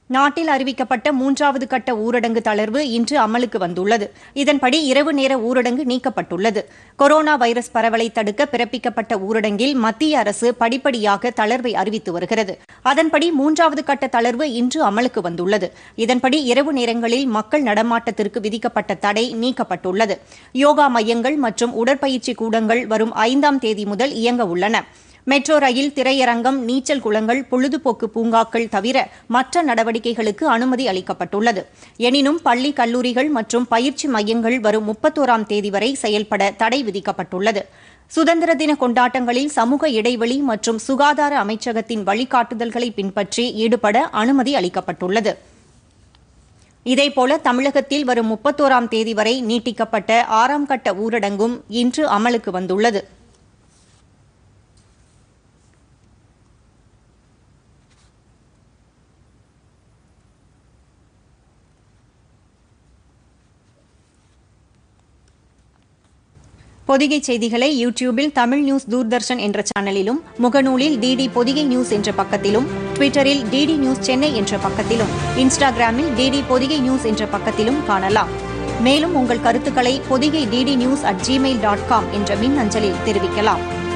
நாட்டில் அறிவிக்கப்பட்ட மூன்றாவது கட்ட ஊரடங்கு தளர்வு இன்று அமலுக்கு வந்துள்ளது இதன்படி இரவு நேர ஊரடங்கு நீக்கப்பட்டுள்ளது கொரோனா வைரஸ் பரவலை தடுக்க பிறப்பிக்கப்பட்ட ஊரடங்கில் மத்திய அரசு படிப்படியாக தளர்வை அறிவித்து வருகிறது அதன்படி மூன்றாவது கட்ட தளர்வு இன்று அமலுக்கு வந்துள்ளது இதன்படி இரவு நேரங்களில் மக்கள் நடமாட்டத்திற்கு விதிக்கப்பட்ட தடை நீக்கப்பட்டுள்ளது யோகா மையங்கள் மற்றும் உடற்பயிற்சி கூடங்கள் வரும் ஐந்தாம் தேதி முதல் இயங்க உள்ளன மெட்ரோ ரயில் திரையரங்கம் நீச்சல் குளங்கள் பொழுதுபோக்கு பூங்காக்கள் தவிர மற்ற நடவடிக்கைகளுக்கு அனுமதி அளிக்கப்பட்டுள்ளது எனினும் பள்ளி கல்லூரிகள் மற்றும் பயிற்சி மையங்கள் வரும் முப்பத்தோராம் தேதி வரை செயல்பட தடை விதிக்கப்பட்டுள்ளது சுதந்திர தின கொண்டாட்டங்களில் சமூக இடைவெளி மற்றும் சுகாதார அமைச்சகத்தின் வழிகாட்டுதல்களை பின்பற்றி ஈடுபட அனுமதி அளிக்கப்பட்டுள்ளது இதேபோல தமிழகத்தில் வரும் முப்பத்தோராம் தேதி வரை நீட்டிக்கப்பட்ட ஆறாம் கட்ட ஊரடங்கும் இன்று அமலுக்கு வந்துள்ளது பொதிகை செய்திகளை யூடியூபில் தமிழ் நியூஸ் தூர்தர்ஷன் என்ற சேனலிலும் முகநூலில் டிடி பொதிகை நியூஸ் என்ற பக்கத்திலும் ட்விட்டரில் டிடி நியூஸ் சென்னை என்ற பக்கத்திலும் இன்ஸ்டாகிராமில் டிடி பொதிகை நியூஸ் என்ற பக்கத்திலும் காணலாம் மேலும் உங்கள் கருத்துக்களை Podhigai DD news at Gmail dot com என்ற மின் அஞ்சலில் தெரிவிக்கலாம்